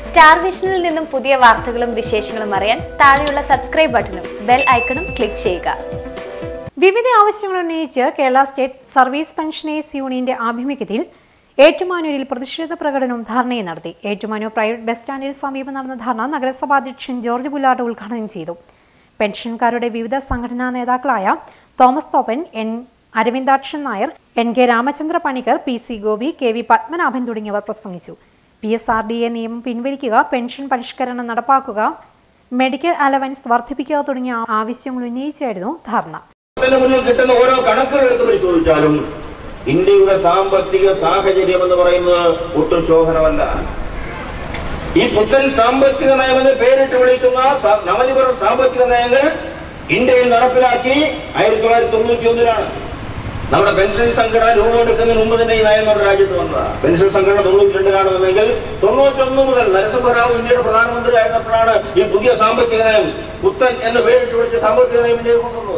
star വിഷനിൽ നിന്നും പുതിയ വാർത്തകളും വിശേഷങ്ങളും അറിയാൻ താഴെയുള്ള സബ്സ്ക്രൈബ് ബട്ടണും ബെൽ ഐക്കണും ക്ലിക്ക് ചെയ്യുക വിവിധ ആവശ്യങ്ങൾ ഉന്നയിച്ച് കേരള സ്റ്റേറ്റ് സർവീസ് പെൻഷനേഴ്സ് യൂണിയന്റെ ആഭിമുഖ്യത്തിൽ ഏറ്റുമാനൂരിൽ പ്രതിഷേധ പ്രകടനവും ധർണയും നടത്തി ഏറ്റുമാനൂർ പ്രൈവറ്റ് ബസ് സ്റ്റാൻഡിന് സമീപം നടന്ന ധർണ നഗരസഭാ അധ്യക്ഷൻ ജോർജ് പുല്ലാട്ട് ഉദ്ഘാടനം ചെയ്തു പെൻഷൻകാരുടെ വിവിധ സംഘടനാ നേതാക്കളായ Thomas Thoppan N Aravindakshan Nair N K Ramachandra Panicker P C Gopi K V Padmanabhan തുടങ്ങിയവർ പ്രസംഗിച്ചു P S R D A നിയമം പിൻവലിക്കുക പെൻഷൻ പരിഷ്കരണം നടപ്പാക്കുക മെഡിക്കൽ അലവൻസ് വർദ്ധിപ്പിക്കുക തുടങ്ങിയ ആവശ്യങ്ങൾ ഉന്നയിച്ചായിരുന്നു ധർണ ഇതിന് മുന്നിൽ കിട്ടുന്ന ഓരോ കണക്കുകൾ എടുത്ത് പരിശോധിച്ചാലും ഇന്ത്യയുടെ സാമ്പത്തിക സാഹചര്യം എന്ന് പറയുന്നത് ഒട്ടും ശോഭനമല്ല ഈ പുത്തൻ സാമ്പത്തിക നയമെന്ന് പേരിട്ട് വിളിക്കുന്ന സ- നവനിപുര സാമ്പത്തിക നയങ്ങൾ ഇന്ത്യയിൽ നടപ്പിലാക്കി ആയിരത്തി തൊള്ളായിരത്തി തൊണ്ണൂറ്റി ഒന്നിലാണ് നമ്മുടെ പെൻഷൻ സംഘടന രൂപമെടുക്കുന്നതിന് മുമ്പ് തന്നെ ഈ നയം നമ്മുടെ രാജ്യത്ത് വന്നതാണ് പെൻഷൻ സംഘടന തൊണ്ണൂറ്റി രണ്ടിലാണ് വന്നെങ്കിൽ തൊണ്ണൂറ്റൊന്ന് മുതൽ നരസിംഹറാവു ഇന്ത്യയുടെ പ്രധാനമന്ത്രി ആയിരുന്നപ്പോഴാണ് ഈ പുതിയ സാമ്പത്തിക നയം പുത്തൻ എന്ന് പേരിട്ട് വിളിച്ച സാമ്പത്തിക നയം ഇന്ത്യയിൽ കൊണ്ടുവന്നത്